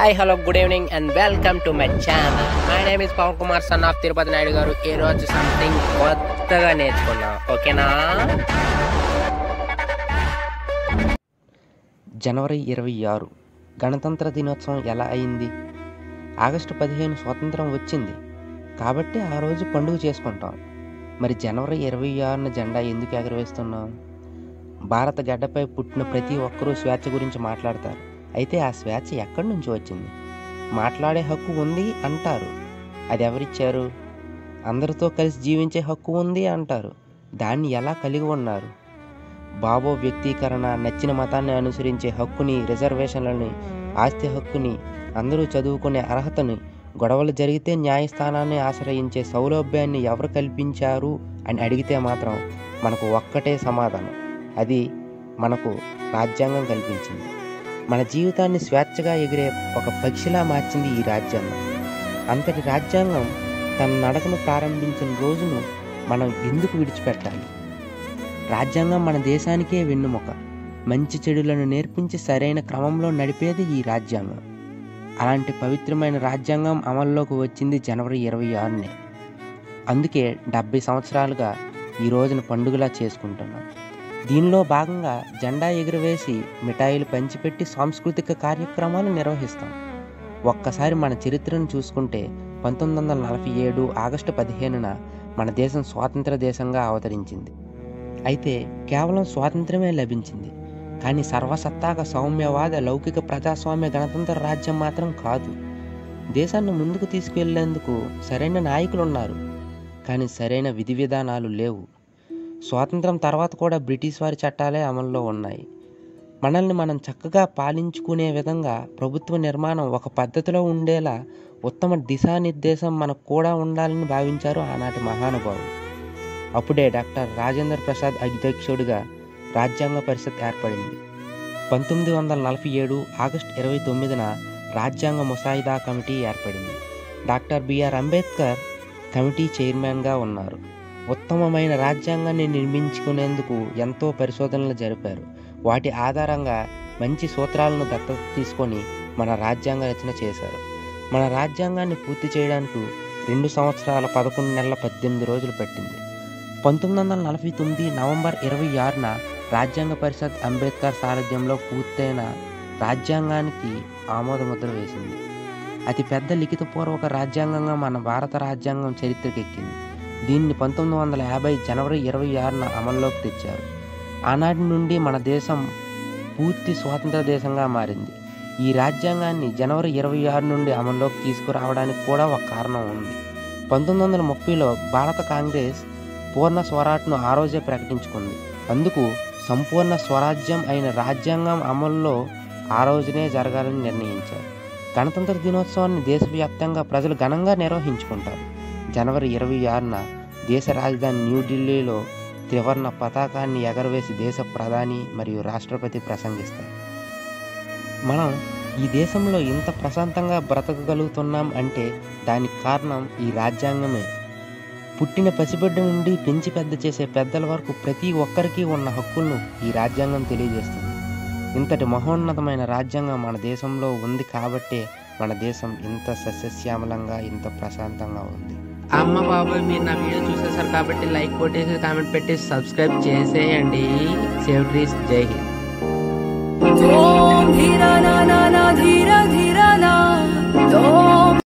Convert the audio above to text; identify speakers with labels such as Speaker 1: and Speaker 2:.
Speaker 1: hi hello good evening and welcome to my channel my name is Pavan Kumar son of Tirupati Naidu గారు ఈ రోజు something కొత్తగా నేర్చుకున్నాం ఓకేనా
Speaker 2: జనవరి ఇరవై ఆరు గణతంత్ర దినోత్సవం ఎలా అయింది ఆగస్టు పదిహేను స్వాతంత్రం వచ్చింది కాబట్టి ఆ రోజు పండుగ చేసుకుంటాం మరి జనవరి ఇరవై ఆరున జెండా ఎందుకు ఎగరవేస్తున్నాం భారత గడ్డపై పుట్టిన ప్రతి ఒక్కరూ స్వేచ్ఛ గురించి మాట్లాడతారు అయితే ఆ స్వేచ్ఛ ఎక్కడి నుంచి వచ్చింది మాట్లాడే హక్కు ఉంది అంటారు అది ఎవరిచ్చారు అందరితో కలిసి జీవించే హక్కు ఉంది అంటారు దాన్ని ఎలా కలిగి ఉన్నారు బాబో వ్యక్తీకరణ నచ్చిన మతాన్ని అనుసరించే హక్కుని రిజర్వేషన్లని ఆస్తి హక్కుని అందరూ చదువుకునే అర్హతని గొడవలు జరిగితే న్యాయస్థానాన్ని ఆశ్రయించే సౌలభ్యాన్ని ఎవరు కల్పించారు అని అడిగితే మాత్రం మనకు ఒక్కటే సమాధానం అది మనకు రాజ్యాంగం కల్పించింది మన జీవితాన్ని స్వేచ్ఛగా ఎగిరే ఒక పక్షిలా మార్చింది ఈ రాజ్యాంగం అంతటి రాజ్యాంగం తన నడకను ప్రారంభించిన రోజును మనం ఎందుకు విడిచిపెట్టాలి రాజ్యాంగం మన దేశానికే వెన్నుముక మంచి చెడులను నేర్పించి సరైన క్రమంలో నడిపేది ఈ రాజ్యాంగం అలాంటి పవిత్రమైన రాజ్యాంగం అమల్లోకి వచ్చింది జనవరి ఇరవై ఆరునే అందుకే డెబ్బై సంవత్సరాలుగా ఈ రోజున పండుగలా చేసుకుంటున్నాం దీనిలో భాగంగా జెండా ఎగురవేసి మిఠాయిలు పంచిపెట్టి సాంస్కృతిక కార్యక్రమాలు నిర్వహిస్తాం ఒక్కసారి మన చరిత్రను చూసుకుంటే పంతొమ్మిది వందల నలభై ఏడు ఆగస్టు పదిహేనున మన దేశం స్వాతంత్ర దేశంగా అవతరించింది అయితే కేవలం స్వాతంత్రమే లభించింది కానీ సర్వసత్తాక సౌమ్యవాద లౌకిక ప్రజాస్వామ్య గణతంత్ర రాజ్యం మాత్రం కాదు దేశాన్ని ముందుకు తీసుకువెళ్లేందుకు సరైన నాయకులు ఉన్నారు కానీ సరైన విధి విధానాలు లేవు స్వాతంత్రం తర్వాత కూడా బ్రిటిష్ వారి చట్టాలే అమల్లో ఉన్నాయి మనల్ని మనం చక్కగా పాలించుకునే విధంగా ప్రభుత్వ నిర్మాణం ఒక పద్ధతిలో ఉండేలా ఉత్తమ దిశానిర్దేశం మనకు కూడా ఉండాలని భావించారు ఆనాటి మహానుభావులు అప్పుడే డాక్టర్ రాజేంద్ర ప్రసాద్ అధ్యక్షుడిగా రాజ్యాంగ పరిషత్ ఏర్పడింది పంతొమ్మిది వందల నలభై ఏడు ఆగస్టు ఇరవై తొమ్మిదిన రాజ్యాంగ ముసాయిదా కమిటీ ఏర్పడింది డాక్టర్ బిఆర్ అంబేద్కర్ కమిటీ చైర్మన్గా ఉన్నారు ఉత్తమమైన రాజ్యాంగాన్ని నిర్మించుకునేందుకు ఎంతో పరిశోధనలు జరిపారు వాటి ఆధారంగా మంచి సూత్రాలను దత్తత తీసుకొని మన రాజ్యాంగ రచన చేశారు మన రాజ్యాంగాన్ని పూర్తి చేయడానికి రెండు సంవత్సరాల పదకొండు నెలల పద్దెనిమిది రోజులు పట్టింది పంతొమ్మిది వందల నలభై తొమ్మిది నవంబర్ ఇరవై ఆరున రాజ్యాంగ పరిషత్ అంబేద్కర్ సారథ్యంలో పూర్తయిన రాజ్యాంగానికి ఆమోదముద్ర వేసింది అతి పెద్ద లిఖితపూర్వక రాజ్యాంగంగా మన భారత రాజ్యాంగం చరిత్రకెక్కింది దీన్ని పంతొమ్మిది వందల యాభై జనవరి ఇరవై ఆరున అమల్లోకి తెచ్చారు ఆనాటి నుండి మన దేశం పూర్తి స్వాతంత్ర దేశంగా మారింది ఈ రాజ్యాంగాన్ని జనవరి ఇరవై ఆరు నుండి అమల్లోకి తీసుకురావడానికి కూడా ఒక కారణం ఉంది పంతొమ్మిది వందల ముప్పైలో భారత కాంగ్రెస్ పూర్ణ స్వరాట్ను ఆ రోజే ప్రకటించుకుంది అందుకు సంపూర్ణ స్వరాజ్యం అయిన రాజ్యాంగం అమల్లో ఆ రోజునే జరగాలని నిర్ణయించారు గణతంత్ర దినోత్సవాన్ని దేశవ్యాప్తంగా ప్రజలు ఘనంగా నిర్వహించుకుంటారు జనవరి ఇరవై ఆరున దేశ రాజధాని న్యూఢిల్లీలో త్రివర్ణ పతాకాన్ని ఎగరవేసి దేశ ప్రధాని మరియు రాష్ట్రపతి ప్రసంగిస్తారు మనం ఈ దేశంలో ఇంత ప్రశాంతంగా బ్రతకగలుగుతున్నాం అంటే దానికి కారణం ఈ రాజ్యాంగమే పుట్టిన పసిబిడ్డ నుండి పెంచి పెద్ద చేసే పెద్దల వరకు ప్రతి ఒక్కరికి ఉన్న హక్కులను ఈ రాజ్యాంగం తెలియజేస్తుంది ఇంతటి మహోన్నతమైన రాజ్యాంగం మన దేశంలో ఉంది కాబట్టే మన దేశం ఇంత సస్యశ్యామలంగా ఇంత ప్రశాంతంగా ఉంది
Speaker 1: అమ్మ బాబాయ్ మీరు నా వీడియో చూసేసారు కాబట్టి లైక్ కొట్టేసి కామెంట్ పెట్టి సబ్స్క్రైబ్ చేసేయండి సేవ్ ట్రీస్ జై హింద్